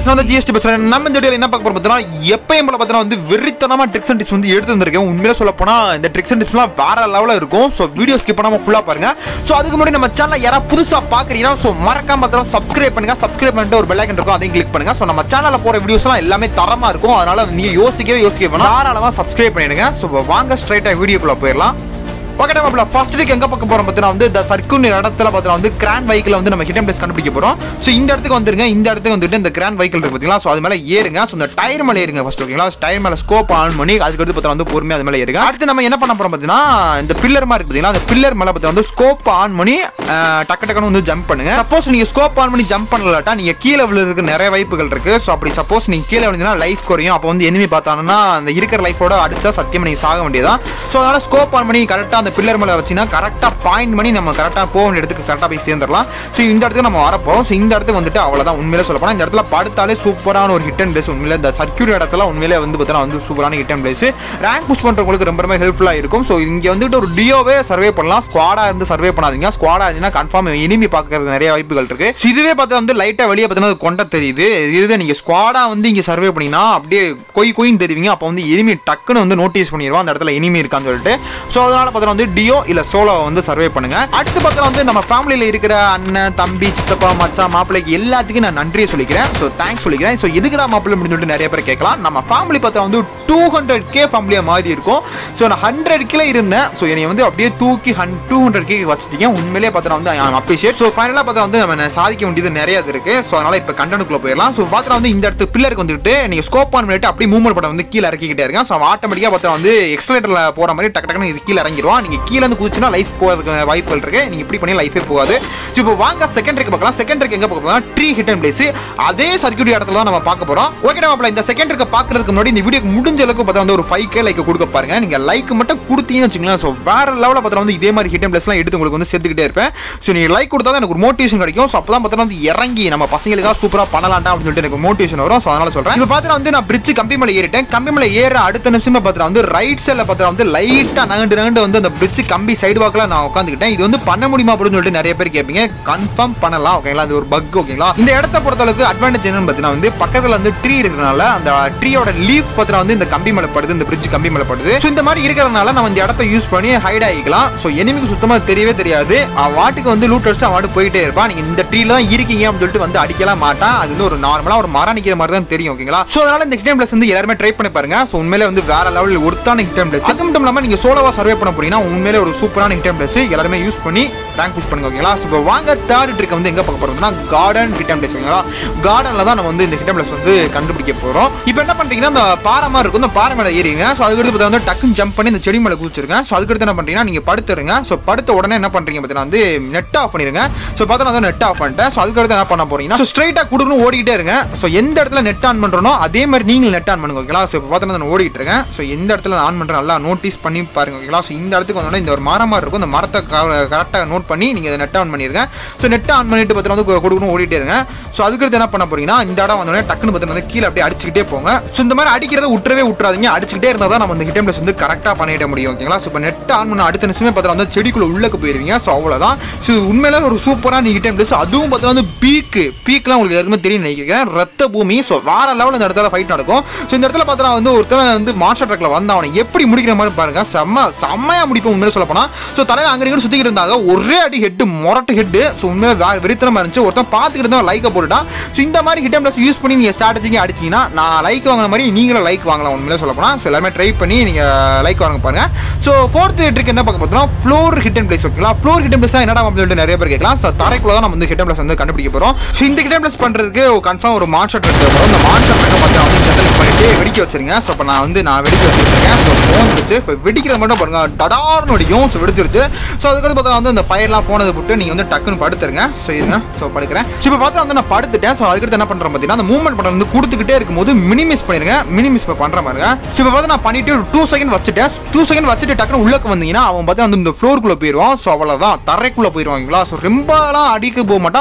friends நான் GST பேசுறேன் நம்ம இந்த வீடியோல என்ன பார்க்க போறோம் பார்த்தீங்கன்னா எப்பயும் போல பார்த்தீங்கன்னா வந்து வெறித்தனமா ட்ரிக்ஸ் அண்ட் டிப்ஸ் வந்து எடுத்து வந்திருக்கேன் உண்மையிலே சொல்ல போனா இந்த ட்ரிக்ஸ் அண்ட் டிப்ஸ்லாம் வேற லெவலில் இருக்கும் ஸோ வீடியோ ஸ்கிப் பண்ணாம ஃபுல்லா பாருங்க ஸோ அதுக்கு முன்னாடி நம்ம சேனல் யாராவது புதுசா பாக்குறீங்கன்னா ஸோ மறக்காம பார்த்தீங்கன்னா சப்ஸ்கிரைப் பண்ணுங்க சப்ஸ்கிரைப் பண்ணிட்டு ஒரு பெல் ஐக்கன் இருக்கும் அதையும் கிளிக் பண்ணுங்க ஸோ நம்ம சேனல்ல போற வீடியோஸ்லாம் எல்லாமே தரமா இருக்கும் அதனால நீங்க யோசிக்கவே யோசிக்க வேணாம் தாராளமா சப்ஸ்கிரைப் பண்ணிடுங்க ஸோ வாங்க ஸ்ட்ரைட்டா வீடியோக்குள்ள போயிடலாம் ஓகே நம்ம ஃபர்ஸ்ட் வீக் எங்க பார்க்க போறோம் பார்த்தீங்கன்னா வந்து இந்த சர்க்குன் இடத்துல பார்த்தீங்கன்னா வந்து கிராண்ட் வெஹிக்கிள் வந்து நம்ம ஹிடன் பிளேஸ் கண்டுபிடிக்க போறோம் ஸோ இந்த இடத்துக்கு வந்துருங்க இந்த இடத்துக்கு வந்துட்டு இந்த கிராண்ட் வெஹிக்கிள் இருக்கு பார்த்தீங்களா ஸோ அது மேல ஏறுங்க ஸோ இந்த டயர் மேல ஏறுங்க ஃபர்ஸ்ட் ஓகேங்களா டயர் மேல ஸ்கோப் ஆன் பண்ணி அதுக்கு அடுத்து பார்த்தா வந்து பொறுமையா அது மேல ஏறுங்க அடுத்து நம்ம என்ன பண்ண போறோம் பார்த்தீங்கன்னா இந்த பில்லர் மாதிரி இருக்கு பார்த்தீங்களா அந்த பில்லர் மேல பார்த்தா வந்து ஸ்கோப் ஆன் பண்ணி அஹ், டக்கு டக்குன்னு வந்து ஜம்ப் பண்ணுங்க சப்போஸ் நீங்க ஸ்கோப் ஆன் பண்ணி ஜம்ப் பண்ணலாட்டா நீங்க கீழே விழுறதுக்கு நிறைய வாய்ப்புகள் இருக்கு ஸோ அப்படி சப்போஸ் நீங்க கீழே விழுந்தீங்கன்னா லைஃப் குறையும் அப்போ வந்து எனிமி பார்த்தாங்கன்னா அந்த இருக்கிற லைஃபோட அடிச்சா சத்தியமா நீங்க சாக வேண்டியதான் ஸோ அதனால ஸ்கோப் ஆன் பண்ணி கரெக்டாக அந்த பில்லர் மேலே வச்சுன்னா கரெக்டாக பாயிண்ட் பண்ணி நம்ம கரெக்டாக போக வேண்டிய இடத்துக்கு கரெக்டாக போய் சேர்ந்துடலாம் ஸோ இந்த இடத்துக்கு நம்ம வரப்போம் ஸோ இந்த இடத்துக்கு வந்துட்டு அவ்வளோதான் உண்மையிலே சொல்ல போனால் இந்த இடத்துல படுத்தாலே சூப்பரான ஒரு ஹிட் அண்ட் பிளேஸ் உண்மையிலே இந்த சர்க்கியூட் இடத்துல உண்மையிலே வந்து பார்த்தீங்கன்னா வந்து சூப்பரான hidden place rank push பண்ணுறவங்களுக்கு ரொம்ப ரொம்ப ஹெல்ப்ஃபுல்லாக இருக்கும் ஸோ இங்கே வந்துட்டு ஒரு டியோவே சர்வே பண்ணலாம் ஸ்குவாடாக இருந்து சர்வே பண்ணாதீங்க ஸ்குவாடாக இருந்தீங்கன்னா கன்ஃபார்ம் இனிமி பார்க்கறது நிறைய வாய்ப்புகள் இருக்கு ஸோ இதுவே பார்த்தா வந்து லைட்டாக வெளியே பார்த்தீங்கன்னா அது கொண்ட தெரியுது இதுவே நீங்கள் ஸ்குவாடாக வந்து இங்கே சர்வே பண்ணிங்கன்னா அப்படியே கொய் கொயின்னு தெரிவிங்க அப்போ வந்து எனிமி டக்குன்னு வந்து நோட்டீஸ் பண்ணிடுவோம் அந்த இடத்துல எனிமி இருக்கான்னு சொல்லிட்டு ஸோ அதனால பார்த்தா வந்து டியோ இல்லை சோலோ வந்து சர்வே பண்ணுங்க அடுத்து பார்த்தா வந்து நம்ம ஃபேமிலியில் இருக்கிற அண்ணன் தம்பி சித்தப்பா மச்சான் மாப்பிள்ளைக்கு எல்லாத்துக்கும் நான் நன்றியை சொல்லிக்கிறேன் ஸோ தேங்க்ஸ் சொல்லிக்கிறேன் ஸோ எதுக்குடா மாப்பிள்ளை முடிஞ்சு சொல்லிட்டு நிறைய பேர் கேட்கலாம் நம்ம ஃபேமிலி பார்த்தா வந்து டூ ஹண்ட்ரட் கே ஃபேமிலியாக மாறி இருக்கும் ஸோ நான் ஹண்ட்ரட் கிலோ இருந்தேன் ஸோ என்னை வந்து அப்படியே தூக்கி ஹன் டூ ஹண்ட்ரட் கே வச்சுட்டீங்க உண்மையிலேயே பார்த்தா வந்து அப்ரிஷியேட் ஸோ ஃபைனலாக பார்த்தா வந்து நம்ம சாதிக்க வேண்டியது நிறைய இருக்கு ஸோ அதனால இப்போ கண்டனுக்குள்ள போயிடலாம் ஸோ பார்த்தா வந்து இந்த இடத்து பில்லருக்கு வந்துட்டு நீங்கள் ஸ்கோப் ஆன் பண்ணிட்டு அப்படியே மூவ்மெண்ட் பண்ண வந்து கீழே இறக்கிக்கிட்டே இருக்கேன் ஸோ ஆட்டோமேட்டிக்காக பார்த்தா வந்து எக்ஸலேட்டரில் போகிற மாதிரி டக்கு டக்குன்னு இது கீழே இறங்கிடுவான் நீங்கள் கீழே இருந்து குதிச்சுன்னா லைஃப் போகிறதுக்கு வாய்ப்புகள் இருக்கு நீங்கள் இப்படி பண்ணி லைஃபே போகாது ஸோ இப்போ வாங்க செகண்டரிக்கு பார்க்கலாம் செகண்டரிக்கு எங்கே பார்க்க போகிறோம் ட்ரீ ஹிட் அண்ட் பிளேஸ் அதே சர்க்கியூட் இடத்துல தான் நம்ம பார்க்க போகிறோம் ஓகே நம்ம இந்த செகண்டருக்கு பார்க்கறதுக்கு முன்னாடி இந்த வீடியோக்கு முடிஞ்ச அளவுக்கு பார்த்தா வந்து ஒரு ஃபைவ் கே லைக் கொடுக்க பாருங்க நீங்க லைக் மட்டும் கொடுத்தீங்கன்னு வச்சுங்களேன் ஸோ வேற லெவலில் பார்த்தா வந்து இதே மாதிரி ஹிட் அண்ட் பிளேஸ்லாம் எடுத்து உங்களுக்கு வந்து சேர்த்துக்கிட்டே இருப்பேன் ஸோ நீங்க லைக் கொடுத்தா தான் எனக்கு ஒரு மோட்டிவேஷன் கிடைக்கும் ஸோ அப்பதான் பார்த்தா வந்து இறங்கி நம்ம பசங்களுக்காக சூப்பராக பண்ணலாம்டா அப்படின்னு சொல்லிட்டு எனக்கு மோட்டிவேஷன் வரும் ஸோ அதனால சொல்றேன் இப்போ பார்த்தா வந்து நான் பிரிட்ஜ் கம்பி மேலே ஏறிட்டேன் கம்பி மேலே ஏற அடுத்த நிமிஷமே பார்த்தா வந்து ரைட் சைடில் பார்த்தா வந்து லைட்டாக நகண்டு நகண்டு வந்து அந்த பிரிட்ஜ் கம்பி சைடு வாக்கில் நான் உட்காந்துக்கிட்டேன் இது வந்து பண்ண முடியுமா அப்படின்னு சொல்லிட்டு நிறைய பேர் கேட்பீங்க கன்ஃபார்ம் பண்ணலாம் ஓகேங்களா அது ஒரு பக் ஓகேங்களா இந்த இடத்த பொறுத்தளவுக்கு அட்வான்டேஜ் என்னன்னு பார்த்தீங்கன்னா வந்து பக்கத்தில் வந்து ட்ரீ இருக்கிறனால அந்த ட்ரீயோட லீஃப் பார்த்தா வந்து இந்த கம்பி மேலே படுது இந்த பிரிட்ஜ் கம்பி மேலே படுது ஸோ இந்த மாதிரி இருக்கிறனால நம்ம இந்த இடத்த யூஸ் பண்ணி ஹைட் ஆகிக்கலாம் ஸோ எனிமிக்கு சுத்தமாக தெரியவே தெரியாது அவன் வாட்டுக்கு வந்து லூட் அடிச்சு அவன் வாட்டு போயிட்டே இருப்பான் நீங்க இந்த ட்ரீல தான் இருக்கீங்க அப்படின்னு சொல்லிட்டு வந்து அடிக்கலாம் மாட்டான் அது வந்து ஒரு நார்மலா ஒரு மரம் நிக்கிற மாதிரி தான் தெரியும் ஓகேங்களா ஸோ அதனால இந்த ஹிட்டன் பிளஸ் வந்து எல்லாருமே ட்ரை பண்ணி பாருங்க ஸோ உண்மையிலே வந்து வேற லெவலில் ஒருத்தான ஹிட்டன் பிளஸ் அது மட்டும் இல்லாமல் நீங்க சோலோவா சர்வே பண்ண போறீங்கன்னா உண்மையிலே ஒரு சூப்பரான ஹிட்டன் பிளஸ் எல்லாருமே யூஸ் பண்ணி ரேங்க் புஷ் பண்ணுங்க ஓகேங்களா ஸோ இப்போ வாங்க தேர்ட் ட்ரிக் வந்து எங்க பார்க்க போறோம்னா கார்டன் ஹிட்டன் பிளஸ் ஓகேங்களா கார்டன்ல தான் நம்ம வந்து இந்த ஹிட்டன் பிளஸ் வந்து கண்டுபிடிக்க போறோம் இப்போ என்ன பண்றீங்கன்னா அந்த பாறை மாதிரி இருக்கும் இந்த பாறை மேலே ஏறிங்க ஸோ அதுக்கடுத்து பார்த்தா வந்து டக்குன்னு ஜம்ப் பண்ணி இந்த செடி மேலே குதிச்சிருங்க ஸோ அதுக்கடுத்து என்ன பண்றீங்கன்னா நீங்க படுத்துருங்க ஸோ படுத்த உடனே என்ன பண்றீங்க பார்த்தீங்கன்னா வந்து நெட் ஆஃப் பண்ணிருங்க ஸோ பார்த்தா வந்து நெட் ஆஃப் பண்ணிட்டேன் ஸோ அதுக்கடுத்து என்ன பண்ண போறீங்கன்னா ஸோ ஸ்ட்ரைட்டாக கொடுக்கணும் ஓடிக்கிட்டே இருங்க ஸோ எந்த இடத்துல நெட் ஆன் பண்றனோ அதே மாதிரி நீங்களும் நெட் ஆன் பண்ணுங்க ஓகேங்களா ஸோ இப்போ பார்த்தா நான் ஓடிட்டு இருக்கேன் ஸோ எந்த இடத்துல நான் ஆன் பண்றேன் நல்லா நோட்டீஸ் பண்ணி பாருங்க ஓகேங்களா ஸோ இந்த இடத்துக்கு வந்தோடனே இந்த ஒரு மரம் மாதிரி இருக்கும் இந்த மரத்தை கரெக்டாக நோட் பண்ணி நீங்க நெட் ஆன் பண்ணிருங்க ஸோ நெட் ஆன் பண்ணிட்டு பார்த்தா வந்து கொடுக்கணும் ஓடிட்டே இருங்க ஸோ அதுக்கடுத்து என்ன பண்ண போறீங்கன்னா இந்த இடம் வந்தோடனே டக்குன்னு பார்த்தா வந்து கீழே அப்படியே அடிச்சுக்கிட்டே போங்க ஸோ இந்த மாதிரி அடிக்கிறத விட்டுறவே விட்டுறாதீங்க அடிச்சுக்கிட்டே இருந்தால் தான் நம்ம இந்த ஹிட்டம் பிளஸ் வந்து கரெக்டாக பண்ணிட முடியும் ஓகேங்களா ஸோ இப்போ நெட் ஆன் பண்ண அடுத்த நிமிஷமே பார்த்தா வந்து செடிக்குள்ள உள்ளக்கு போயிருவீங்க ஸோ அவ்வளோதான் ஸோ உண்மையில ஒரு சூப்பரான ஹிட்டம் பிளஸ் அதுவும் பார்த்தா வந்து பீக்கு பீக்லாம் உங்களுக்கு எல்லாருமே தெரியும் நினைக்கிறேன் ரத்த பூமி ஸோ வேற லெவலில் இந்த இடத்துல ஃபைட் நடக்கும் ஸோ இந்த இடத்துல பார்த்தா வந்து ஒருத்தன் வந்து மாஸ்டர் ட்ரக்ல வந்து அவனை எப்படி முடிக்கிற மாதிரி பாருங்க செம்ம செம்மையா முடிப்போம் உண்மையில சொல்ல போனா ஸோ தலைவன் அங்கே இங்கே சுத்திக்கிட்டு இருந்தாங்க ஒரே அடி ஹெட் முரட்டு ஹெட் ஸோ உண்மையில வேற வெறித்தனமா இருந்துச்சு ஒருத்தன் பார்த்துக்கிட்டு இருந்தா லைக்கை போட்டுட்டான் ஸோ இந்த மாதிரி ஹிட் பிளஸ் யூஸ் பண்ணி நீங்க ஸ்ட்ராட்டஜிக்கு அடிச்சீங்கன்னா நான் லைக் வாங்கின மாதிரி நீங்களும் லைக் வாங்கலாம் உண்மையில சொல்ல போனா ஸோ எல்லாமே ட்ரை பண்ணி நீங்க லைக் வாங்க பாருங்க ஸோ ஃபோர்த் ட்ரிக் என்ன பார்க்க போறோம் ஃப்ளோர் ஹிட் அண்ட் பிளேஸ் ஓகேங்களா ஃப்ளோர் ஹிட் அண்ட் பிளேஸ் என்னடா அப்படின்னு சொல்லிட்டு நிறைய பேர் கேட்கலாம் ஸோ தரைக்குள்ள தான் நம்ம வந்து ஹிட் அண்ட் பிளஸ் வந்து கண்டுபிடிக்க போறோம் ஸோ இந்த ஹிட் அண்ட் பிளஸ் பண்றதுக்கு கன்ஃபார்ம் ஒரு மான்ஸ்டர் ட்ரிக் வரும் இந்த மான்ஸ்டர் ட்ரிக்கை பார்த்தா வந்து செட்டில் பண்ணிட்டு வெடிக்க வச்சிருங்க ஸோ இப்போ நான் வந்து நான் வெடிக்க வச்சிருக்கேன் ஸோ போந்துருச்சு இப்போ வெடிக்கிறது மட்டும் பாருங்க டடார்னு வெடிக்கும் ஸோ வெடிச்சிருச்சு ஸோ அதுக்கடுத்து பார்த்தா வந்து அந்த ஃபயர்லாம் போனதை விட்டு நீங்க வந்து டக்குன்னு படுத்துருங்க ஸோ இருங்க ஸோ படுக்கிறேன் ஸோ இப்போ பார்த்தா வந்து நான் படுத்துட்டேன் ஸோ அதுக்கடுத்து என்ன பண்றேன் பார்த்தீங்கன்னா அந்த மூவ்மெண்ட் பண்றது வந்து கொடுத்துக்கிட்டே இருக்கும்போது மினிமிஸ் பண்ணிருங்க மினிமிஸ் பண்ற பாருங்க ஸோ இப்போ பார்த்து நான் பண்ணிட்டு டூ செகண்ட் வச்சுட்டேன் டூ செகண்ட் வச்சுட்டு டக்குனு உள்ளக்கு வந்தீங்கன்னா அவன் பார்த்தா வந்து இந்த ஃப்ளோருக்குள்ள போயிடுவான் ஸோ அவ்வளோதான் தரைக்குள்ள போயிடுவாங்களா ஸோ ரொம்பலாம் அடிக்க போக மாட்டான்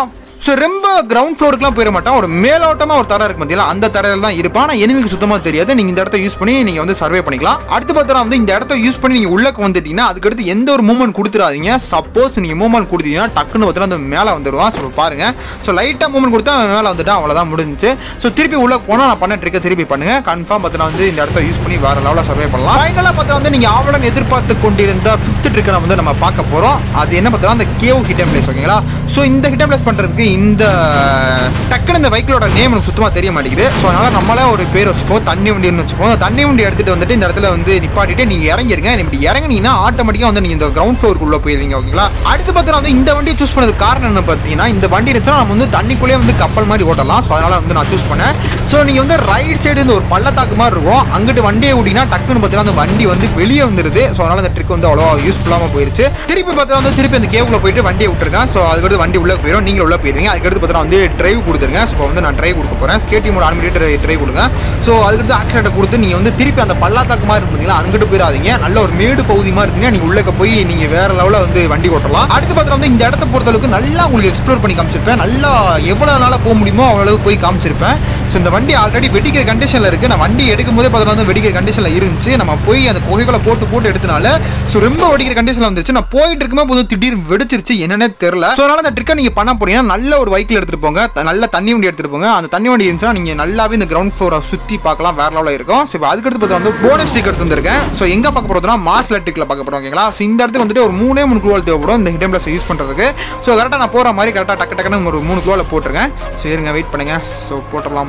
ஸோ ரொம்ப கிரவுண்ட் ஃப்ளோருக்குலாம் போயிட மாட்டான் ஒரு மேலோட்டமாக ஒரு தரை இருக்கு பார்த்தீங்களா அந்த தரையில் தான் இருப்பான் ஆனால் எனிமிக்கு சுத்தமாக தெரியாது நீங்கள் இந்த இடத்த யூஸ் பண்ணி நீங்கள் வந்து சர்வே பண்ணிக்கலாம் அடுத்து பார்த்தா வந்து இந்த இடத்த யூஸ் பண்ணி நீங்கள் உள்ளக்கு வந்துட்டீங்கன்னா அதுக்கடுத்து எந்த ஒரு மூவ்மெண்ட் கொடுத்துறாதீங்க சப்போஸ் நீங்கள் மூவ்மெண்ட் கொடுத்தீங்கன்னா டக்குன்னு பார்த்தா அந்த மேலே வந்துடுவான் ஸோ பாருங்க ஸோ லைட்டாக மூவ்மெண்ட் கொடுத்தா அவன் மேலே வந்துட்டான் அவ்வளோதான் முடிஞ்சுச்சு ஸோ திருப்பி உள்ள போனால் நான் பண்ண ட்ரிக்கை திருப்பி பண்ணுங்க கன்ஃபார்ம் பார்த்தா வந்து இந்த இடத்த யூஸ் பண்ணி வேற லெவலில் சர்வே பண்ணலாம் ஃபைனலாக பார்த்தா வந்து நீங்கள் ஆவலன் எதிர்பார்த்து கொண்டிருந்த ஃபிஃப்த் ட்ரிக்கை வந்து நம்ம பார்க்க போகிறோம் அது என்ன பார்த்தா அந்த கேவ் ஹிட்டம் பிளேஸ் ஓகேங்களா ஸோ இந்த ஹிட்டம் பிளேஸ் பண்ணுறதுக்கு இந்த டக்குன்னு இந்த வெஹிக்கிளோட நேம் எனக்கு சுத்தமாக தெரிய மாட்டேங்குது ஸோ அதனால நம்மளே ஒரு பேர் வச்சுப்போம் தண்ணி வண்டின்னு வச்சுப்போம் அந்த தண்ணி வண்டி எடுத்துட்டு வந்துட்டு இந்த இடத்துல வந்து நிப்பாட்டிட்டு நீங்கள் இறங்கிருங்க இப்படி இறங்குனீங்கன்னா ஆட்டோமேட்டிக்காக வந்து நீங்கள் இந்த கிரவுண்ட் ஃப்ளோருக்குள்ளே போயிருவீங்க ஓகேங்களா அடுத்து பார்த்தா வந்து இந்த வண்டியை சூஸ் பண்ணது காரணம் என்ன பார்த்தீங்கன்னா இந்த வண்டி இருந்துச்சுன்னா நம்ம வந்து தண்ணிக்குள்ளேயே வந்து கப்பல் மாதிரி ஓட்டலாம் ஸோ அதனால வந்து நான் சூஸ் பண்ணேன் ஸோ நீங்கள் வந்து ரைட் சைடு இந்த ஒரு பள்ளத்தாக்கு மாதிரி இருக்கும் அங்கிட்டு வண்டியை ஓட்டினா டக்குன்னு பார்த்தீங்கன்னா அந்த வண்டி வந்து வெளியே வந்துருது ஸோ அதனால அந்த ட்ரிக் வந்து அவ்வளோ யூஸ்ஃபுல்லாக போயிருச்சு திருப்பி பார்த்தா வந்து திருப்பி அந்த கேவுக்குள்ள போயிட்டு வண்டியை விட்டுருக்கேன் ஸோ அதுக்கடுத்து வண்டி உள்ள போயிடும் நீங்கள் உள்ள போயிருவீங்க அதுக்கடுத்து பார்த்தா வந்து டிரைவ் கொடுத்துருங்க ஸோ இப்போ வந்து நான் டிரைவ் கொடுக்க போகிறேன் ஸ்கேட்டி மோட் ஆன்மீட்டர் டிரைவ் கொடுங்க ஸோ அதுக்கடுத்து ஆக்சிடென்ட் கொடுத்து நீங்கள் வந்து திருப்பி அந்த பள்ளத்தாக்கு மாதிரி இருந்தீங்களா அங்கிட்டு போயிடாதீங்க நல்ல ஒரு மேடு பகுதி மாதிரி இருந்தீங்கன்னா நீங்கள் உள்ளக்க போய் நீங்கள் வேற லெவலில் வந்து வண்டி ஓட்டலாம் அடுத்து பார்த்தா வந்து இந்த இடத்த பொறுத்தளவுக்கு நல்லா உங்களுக்கு எக்ஸ்ப்ளோர் பண்ணி காமிச்சிருப்பேன் நல்லா எவ்வளோ நாளாக போக முடியுமோ அவ்வளோ அளவுக்கு போய் காமிச்சிருப்பேன் ஸோ இந்த வண்டி ஆல்ரெடி வெடிக்கிற கண்டிஷனில் இருக்குது நான் வண்டி எடுக்கும் போதே பார்த்தா வந்து வெடிக்கிற கண்டிஷனில் இருந்துச்சு நம்ம போய் அந்த குகைகளை போட்டு போட்டு எடுத்தனால ஸோ ரொம்ப வெடிக்கிற கண்டிஷனில் வந்துருச்சு நான் போயிட்டு இருக்கும்போது போதும் திடீர்னு வெடிச்சிருச்சு என்னன்னே தெரியல ஸோ அதனால அந்த ட்ரிக்கை நீங்கள் பண்ண போறீங்கன்னா நல்ல ஒரு வெஹிக்கிள் எடுத்துட்டு போங்க த- நல்ல தண்ணி வண்டி எடுத்துட்டு போங்க அந்த தண்ணி வண்டி இருந்துச்சுன்னா நீங்கள் நல்லாவே இந்த கிரவுண்ட் ஃப்ளோரை சுற்றி பார்க்கலாம் வேற லெவலில் இருக்கும் ஸோ இப்போ அதுக்கடுத்து பார்த்தா வந்து போனஸ் ஸ்டிக் எடுத்து வந்திருக்கேன் ஸோ எங்கே பார்க்க போகிறதுனா மாஸ் எலக்ட்ரிக்கில் பார்க்க போகிறோம் ஓகேங்களா ஸோ இந்த இடத்துக்கு வந்துட்டு ஒரு மூணே மூணு குளோல் தேவைப்படும் இந்த ஹிடம் பிளஸ் யூஸ் பண்ணுறதுக்கு ஸோ கரெக்டாக நான் போகிற மாதிரி கரெக்டாக டக்கு டக்குன்னு ஒரு மூணு குளோவில் போட்டுருங்க ஸோ இருங்க வெயிட் பண்ணுங்க ஸோ போட்டுடலாம்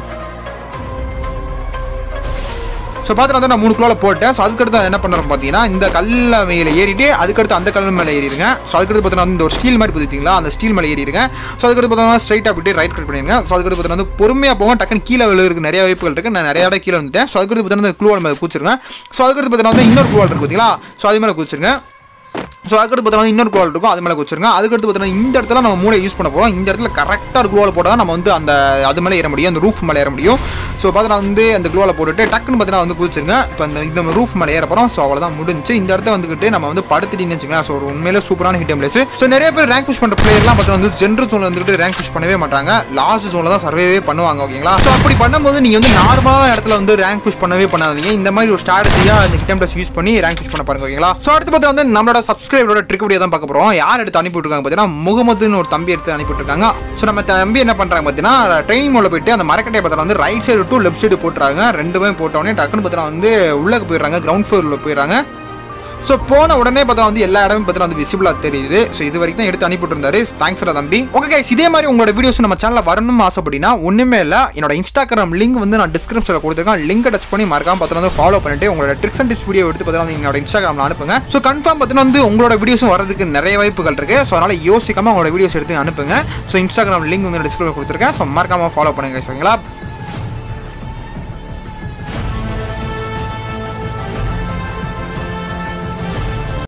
ஸோ பார்த்துட்டு வந்து நான் மூணு கிலோவில் போட்டேன் ஸோ அதுக்கடுத்து என்ன பண்ணுறோம் பார்த்தீங்கன்னா இந்த கல்ல மேலே ஏறிட்டு அதுக்கடுத்து அந்த கல் மேலே ஏறிடுங்க ஸோ அதுக்கடுத்து பார்த்தீங்கன்னா வந்து இந்த ஒரு ஸ்டீல் மாதிரி புதித்தீங்களா அந்த ஸ்டீல் மேலே ஏறிடுங்க ஸோ அதுக்கடுத்து பார்த்தீங்கன்னா ஸ்ட்ரைட்டாக போயிட்டு ரைட் கட் பண்ணிடுங்க ஸோ அதுக்கடுத்து பார்த்தீங்கன்னா வந்து பொறுமையாக போங்க டக்குன்னு கீழே விழுறதுக்கு நிறைய வாய்ப்புகள் இருக்குது நான் நிறைய இடம் கீழே வந்துட்டேன் ஸோ அதுக்கடுத்து பார்த்தீங்கன்னா இந்த குழுவால் மேலே கூச்சிருங்க ஸோ அதுக்கடுத்து பார்த்தீங்கன்னா வந்து இன்னொரு குழுவால் இருக்கு பார்த்தீங்களா ஸோ அது மேலே கூச்சிருங்க ஸோ அதுக்கடுத்து பார்த்தீங்கன்னா இன்னொரு குளோல் இருக்கும் அது மேலே வச்சிருங்க அதுக்கடுத்து பார்த்தீங்கன்னா இந்த இடத்துல நம்ம மூளை யூஸ் பண்ண போகிறோம் இந்த இடத்துல கரெக்டாக ஒரு குளோவில் போட்டால் நம்ம வந்து அந்த அது மேலே ஏற முடியும் அந்த ரூஃப் மேலே ஏற முடியும் ஸோ பார்த்தீங்கன்னா வந்து அந்த குளோவில் போட்டுட்டு டக்குன்னு பார்த்தீங்கன்னா வந்து குதிச்சிருங்க இப்போ அந்த இந்த ரூஃப் மேலே ஏற போகிறோம் ஸோ அவ்வளோதான் முடிஞ்சு இந்த இடத்த வந்துக்கிட்டு நம்ம வந்து படுத்துட்டீங்கன்னு வச்சுக்கலாம் ஸோ ஒரு உண்மையிலே சூப்பரான ஹிட் பிளேஸ் ஸோ நிறைய பேர் ரேங்க் புஷ் பண்ணுற பிளேயர்லாம் பார்த்தீங்கன்னா வந்து ஜென்ரல் ஜோனில் வந்துட்டு ரேங்க் புஷ் பண்ணவே மாட்டாங்க லாஸ்ட் ஜோனில் தான் சர்வேவே பண்ணுவாங்க ஓகேங்களா ஸோ அப்படி பண்ணும்போது நீங்கள் வந்து நார்மலான இடத்துல வந்து ரேங்க் புஷ் பண்ணவே பண்ணாதீங்க இந்த மாதிரி ஒரு ஸ்ட்ராட்டஜியாக இந்த ஹிட் பிளஸ் யூஸ் பண்ணி ரேங்க் புஷ் பண்ண பாருங்க ஓகேங்களா ஸோ அடுத்து பார்த்தா வந்து நம்மளோட சப்ஸ்கிரைபரோட ட்ரிக் வீடியோ தான் பார்க்க போகிறோம் யார் எடுத்து அனுப்பி விட்டுருக்காங்க பார்த்தீங்கன்னா முகமதுன்னு ஒரு தம்பி எடுத்து அனுப்பி விட்டுருக்காங்க ஸோ நம்ம தம்பி என்ன பண்ணுறாங்க பார்த்தீங்கன்னா ட்ரைனிங் மோடில் போயிட்டு அந்த மரக்கட்டையை பார்த்தா வந்து right side to left side போட்டுறாங்க ரெண்டுமே போட்டோடனே டக்குன்னு பார்த்தா வந்து உள்ளக்கு போயிடுறாங்க கிரவுண்ட் ஃப்ளோரில் போயிடுறாங்க ஸோ போன உடனே பார்த்தா வந்து எல்லா இடமும் பார்த்தா வந்து விசிபிளாக தெரியுது ஸோ இது வரைக்கும் தான் எடுத்து அனுப்பிட்டு இருந்தாரு தேங்க்ஸ் தம்பி ஓகே guys இதே மாதிரி உங்களோட வீடியோஸ் நம்ம சேனலில் வரணும்னு ஆசைப்படினா ஒன்றுமே இல்லை என்னோட இன்ஸ்டாகிராம் லிங்க் வந்து நான் டிஸ்கிரிப்ஷனில் கொடுத்துருக்கேன் லிங்க் டச் பண்ணி மறக்காம பார்த்தா வந்து ஃபாலோ பண்ணிட்டு உங்களோட ட்ரிக்ஸ் அண்ட் டிப்ஸ் வீடியோ எடுத்து பார்த்தா வந்து என்னோட இன்ஸ்டாகிராமில் அனுப்புங்க ஸோ கன்ஃபார்ம் பார்த்தீங்கன்னா வந்து உங்களோட வீடியோஸும் வரதுக்கு நிறைய வாய்ப்புகள் இருக்கு ஸோ அதனால யோசிக்காம உங்களோட வீடியோஸ் எடுத்து அனுப்புங்க ஸோ இன்ஸ்டாகிராம் லிங்க் வந்து டிஸ்கிரிப்ஷன் கொடுத்துருக்கேன் ஸோ மறக்காம ஃபாலோ பண்ணுங்க guys, ஓகேங்களா